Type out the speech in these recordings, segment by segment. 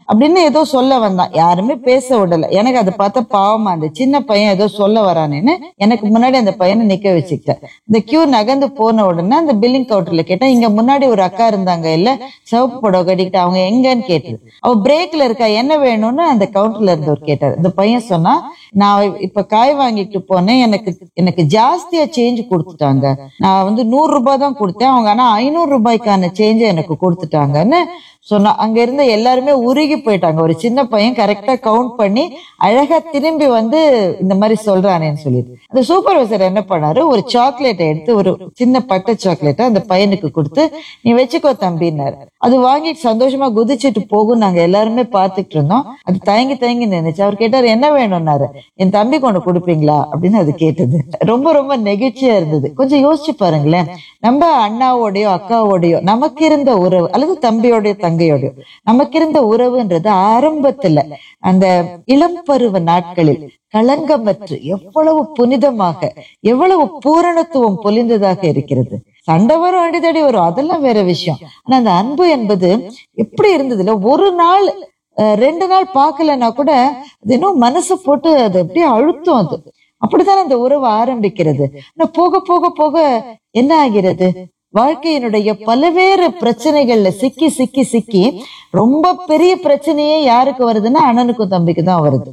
அப்படின்னு ஏதோ சொல்ல வந்தான் யாருமே பேச விடல எனக்கு அதை பார்த்தா பாவமா அந்த சின்ன பையன் ஏதோ சொல்ல வரானேன்னு எனக்கு முன்னாடி அந்த பையனை நிக்க வச்சுக்கிட்டேன் இந்த கியூ நகர்ந்து போன உடனே அந்த பில்லிங் கவுண்டர்ல கேட்டேன் இங்க முன்னாடி ஒரு அக்கா இருந்தாங்க இல்ல சிவப்பு புடவை கட்டிக்கிட்டு அவங்க எங்கன்னு கேட்டது அவ பிரேக்ல இருக்கா என்ன வேணும்னு அந்த கவுண்டர்ல இருந்தவர் கேட்டார் இந்த பையன் சொன்னா நான் இப்ப காய் வாங்கிட்டு போனேன் எனக்கு எனக்கு ஜாஸ்தியா சேஞ்ச் கொடுத்துட்டாங்க நான் வந்து நூறு ரூபாய் தான் கொடுத்தேன் அவங்க ஆனா ஐநூறு ரூபாய்க்கான சேஞ்ச எனக்கு கொடுத்துட்டாங்கன்னு சொன்னா அங்க இருந்த எல்லாருமே உருகி போயிட்டாங்க ஒரு சின்ன பையன் கரெக்டா கவுண்ட் பண்ணி அழகா திரும்பி வந்து இந்த மாதிரி சொல்றானேன்னு சொல்லிட்டு அந்த சூப்பர்வைசர் என்ன பண்ணாரு ஒரு சாக்லேட்டை எடுத்து ஒரு சின்ன பட்டை சாக்லேட்டை அந்த பையனுக்கு கொடுத்து நீ வச்சுக்கோ தம்பின்னாரு அது வாங்கி சந்தோஷமா குதிச்சிட்டு போகும் நாங்க எல்லாருமே பார்த்துட்டு இருந்தோம் அது தயங்கி தயங்கி நினைச்சு அவர் கேட்டாரு என்ன வேணும்னாரு என் தம்பி கொண்டு கொடுப்பீங்களா அப்படின்னு அது கேட்டது ரொம்ப ரொம்ப நெகிழ்ச்சியா இருந்தது கொஞ்சம் யோசிச்சு பாருங்களேன் நம்ம அண்ணாவோடயோ அக்காவோடயோ நமக்கு இருந்த உறவு அல்லது தம்பியோடய தங்கையோடயோ நமக்கு இருந்த உறவுன்றது ஆரம்பத்துல அந்த இளம் பருவ நாட்களில் களங்கமற்று எவ்வளவு புனிதமாக எவ்வளவு பூரணத்துவம் பொலிந்ததாக இருக்கிறது சண்டை வரும் அடிதடி வரும் அதெல்லாம் வேற விஷயம் ஆனா அந்த அன்பு என்பது எப்படி இருந்ததுல ஒரு நாள் அஹ், ரெண்டு நாள் பார்க்கலன்னா கூட அது இன்னும் மனசு போட்டு அது அப்படியே அழுத்தம் அது அப்படித்தான் அந்த உறவு ஆரம்பிக்கிறது ஆனா போக போக போக என்ன ஆகிறது வாழ்க்கையினுடைய பல்வேறு பிரச்சனைகள்ல சிக்கி சிக்கி சிக்கி ரொம்ப பெரிய பிரச்சனையே யாருக்கு வருதுன்னா அண்ணனுக்கும் தம்பிக்கு தான் வருது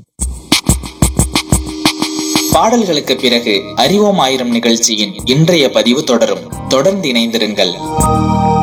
பாடல்களுக்கு பிறகு அறிவோம் ஆயிரம் நிகழ்ச்சியின் இன்றைய பதிவு தொடரும் தொடர்ந்து இணைந்திருங்கள்